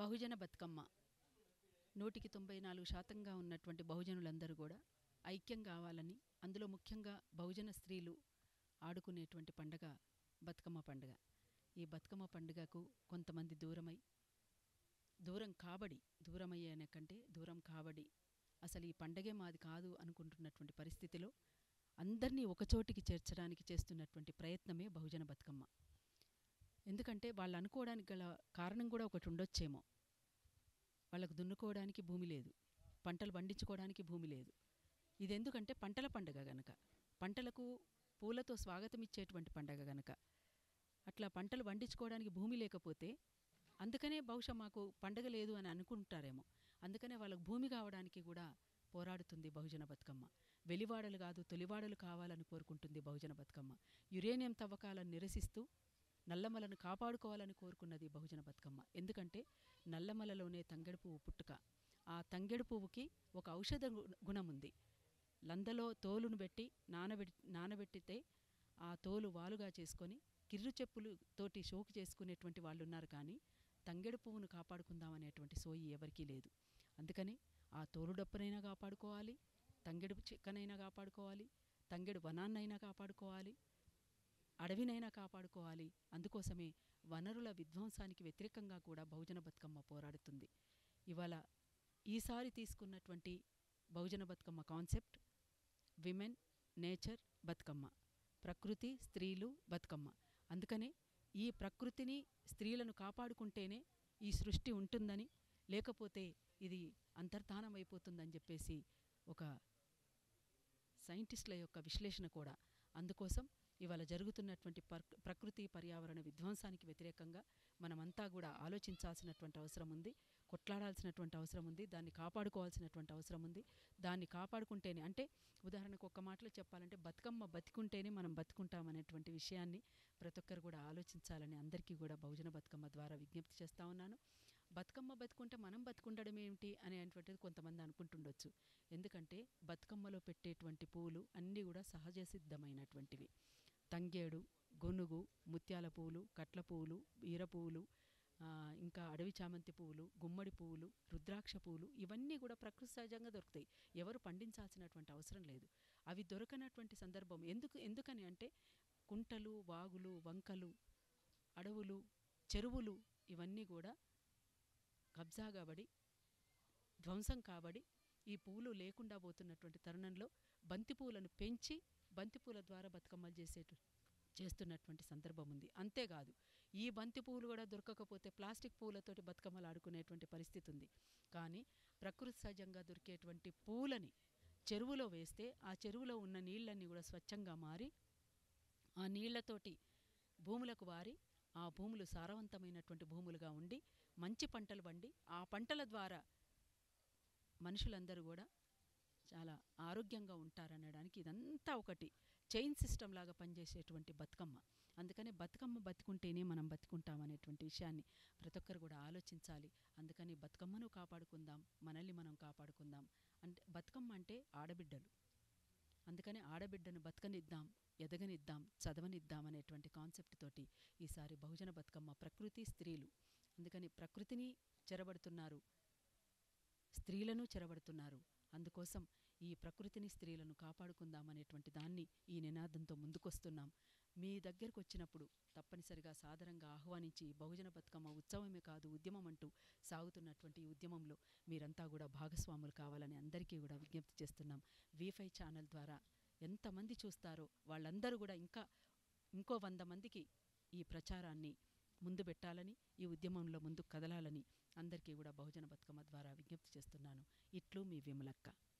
బహుజన బతుకమ్మ నూటికి తొంభై నాలుగు శాతంగా ఉన్నటువంటి బహుజనులందరూ కూడా ఐక్యం కావాలని అందులో ముఖ్యంగా బహుజన స్త్రీలు ఆడుకునేటువంటి పండగ బతుకమ్మ పండుగ ఈ బతుకమ్మ పండుగకు కొంతమంది దూరమై దూరం కాబడి దూరమయ్యాన కంటే దూరం కాబడి అసలు ఈ పండగే మాది కాదు అనుకుంటున్నటువంటి పరిస్థితిలో అందరినీ ఒకచోటికి చేర్చడానికి చేస్తున్నటువంటి ప్రయత్నమే బహుజన బతుకమ్మ ఎందుకంటే వాళ్ళు అనుకోవడానికి గల కారణం కూడా ఒకటి ఉండొచ్చేమో వాళ్ళకు దున్నుకోవడానికి భూమి లేదు పంటలు పండించుకోవడానికి భూమి లేదు ఇది ఎందుకంటే పంటల పండగ గనక పంటలకు పూలతో స్వాగతం ఇచ్చేటువంటి పండగ గనక అట్లా పంటలు పండించుకోవడానికి భూమి లేకపోతే అందుకనే బహుశా మాకు పండగ లేదు అని అనుకుంటారేమో అందుకనే వాళ్ళకు భూమి కావడానికి కూడా పోరాడుతుంది బహుజన బతుకమ్మ వెలివాడలు కాదు తొలివాడలు కావాలని కోరుకుంటుంది బహుజన బతుకమ్మ యురేనియం తవ్వకాలను నిరసిస్తూ నల్లమలను కాపాడుకోవాలని కోరుకున్నది బహుజన బతుకమ్మ ఎందుకంటే నల్లమలలోనే తంగెడు పువ్వు పుట్టుక ఆ తంగెడు పువ్వుకి ఒక ఔషధ గు- గుణం ఉంది లందలో తోలును పెట్టి నానబెట్టి నానబెట్టితే ఆ తోలు వాలుగా చేసుకొని కిర్రు చెప్పులు తోటి షోకు చేసుకునేటువంటి వాళ్ళు ఉన్నారు కానీ తంగెడు పువ్వును కాపాడుకుందామనేటువంటి సోయి ఎవరికీ లేదు అందుకని ఆ తోలు డప్పునైనా కాపాడుకోవాలి తంగెడు చెక్కనైనా కాపాడుకోవాలి తంగెడు వనాన్నైనా కాపాడుకోవాలి అడవినైనా కాపాడుకోవాలి అందుకోసమే వనరుల విధ్వంసానికి వ్యతిరేకంగా కూడా బహుజన బతుకమ్మ పోరాడుతుంది ఇవాళ ఈసారి తీసుకున్నటువంటి Bahujana Bathukamma concept women nature Bathukamma ప్రకృతి స్త్రీలు బతుకమ్మ అందుకనే ఈ ప్రకృతిని స్త్రీలను కాపాడుకుంటేనే ఈ సృష్టి ఉంటుందని లేకపోతే ఇది అంతర్ధానం అయిపోతుందని చెప్పేసి ఒక సైంటిస్టుల యొక్క విశ్లేషణ కూడా అందుకోసం ఇవాళ జరుగుతున్నటువంటి పర్- ప్రకృతి పర్యావరణ విధ్వంసానికి వ్యతిరేకంగా మనమంతా కూడా ఆలోచించాల్సినటువంటి అవసరం ఉంది కొట్లాడాల్సినటువంటి అవసరం ఉంది దాన్ని కాపాడుకోవాల్సినటువంటి అవసరం ఉంది దాన్ని కాపాడుకుంటేనే అంటే ఉదాహరణకు ఒక్క మాటలో చెప్పాలంటే బతుకమ్మ బతికుంటేనే మనం బతుకుంటామనేటువంటి విషయాన్ని ప్రతి ఒక్కరు కూడా ఆలోచించాలని అందరికీ కూడా బహుజన బతుకమ్మ ద్వారా విజ్ఞప్తి చేస్తా ఉన్నాను బతుకమ్మ బతుకుంటే మనం బతుకుండడం ఏమిటి అనేటువంటిది కొంతమంది అనుకుంటుండొచ్చు ఎందుకంటే బతుకమ్మలో పెట్టేటువంటి పువ్వులు అన్నీ కూడా సహజ సిద్ధమైనటువంటివి తంగేడు గొనుగు ముత్యాల పువ్వులు కట్ల పువ్వులు ఈర పువ్వులు ఆ, ఇంకా అడవి చామంతి పువ్వులు గుమ్మడి పువ్వులు రుద్రాక్ష పువ్వులు ఇవన్నీ కూడా ప్రకృతి సహజంగా దొరుకుతాయి ఎవరు పండించాల్సినటువంటి అవసరం లేదు అవి దొరకనటువంటి సందర్భం ఎందుకు ఎందుకని అంటే కుంటలు వాగులు వంకలు అడవులు చెరువులు ఇవన్నీ కూడా కబ్జా కాబడి ధ్వంసం కాబడి ఈ పువ్వులు లేకుండా పోతున్నటువంటి తరుణంలో బంతి పువ్వులను పెంచి బంతి పూల ద్వారా బతుకమ్మలు చేసేటు చేస్తున్నటువంటి సందర్భం ఉంది అంతేకాదు ఈ బంతి పువ్వులు కూడా దొరకకపోతే ప్లాస్టిక్ పువ్వులతోటి బతుకమ్మలు ఆడుకునేటువంటి పరిస్థితి ఉంది కానీ ప్రకృతి సహజంగా దొరికేటువంటి పువ్వులని చెరువులో వేస్తే ఆ చెరువులో ఉన్న నీళ్ళన్నీ కూడా స్వచ్ఛంగా మారి ఆ నీళ్లతోటి భూములకు వారి ఆ భూములు సారవంతమైనటువంటి భూములుగా ఉండి మంచి పంటలు పండి ఆ పంటల ద్వారా మనుషులందరూ కూడా చాలా ఆరోగ్యంగా ఉంటారనడానికి ఇదంతా ఒకటి చైన్ సిస్టమ్ లాగా పనిచేసేటువంటి బతుకమ్మ అందుకనే బతుకమ్మ బతుకుంటేనే మనం బతుకుంటామనేటువంటి విషయాన్ని ప్రతి ఒక్కరు కూడా ఆలోచించాలి అందుకని బతుకమ్మను కాపాడుకుందాం మనల్ని మనం కాపాడుకుందాం అంటే బతుకమ్మ అంటే ఆడబిడ్డలు అందుకని ఆడబిడ్డను బతకనిద్దాం ఎదగనిద్దాం చదవనిద్దాం అనేటువంటి కాన్సెప్ట్ తోటి ఈసారి బహుజన బతుకమ్మ ప్రకృతి స్త్రీలు అందుకని ప్రకృతిని చెరబడుతున్నారు స్త్రీలను చెరబడుతున్నారు అందుకోసం ఈ ప్రకృతిని స్త్రీలను కాపాడుకుందాం అనేటువంటి దాన్ని ఈ నినాదంతో ముందుకొస్తున్నాం మీ దగ్గరకు వచ్చినప్పుడు తప్పనిసరిగా సాదరంగా ఆహ్వానించి బహుజన బతుకమ్మ ఉత్సవమే కాదు ఉద్యమం అంటూ సాగుతున్నటువంటి ఈ ఉద్యమంలో మీరంతా కూడా భాగస్వాములు కావాలని అందరికీ కూడా విజ్ఞప్తి చేస్తున్నాం వీఫై ఛానల్ ద్వారా ఎంతమంది చూస్తారో వాళ్ళందరూ కూడా ఇంకా ఇంకో వంద మందికి ఈ ప్రచారాన్ని ముందు పెట్టాలని ఈ ఉద్యమంలో ముందుకు కదలాలని అందరికీ కూడా బహుజన బతుకమ్మ ద్వారా విజ్ఞప్తి చేస్తున్నాను ఇట్లు మీ విమలక్క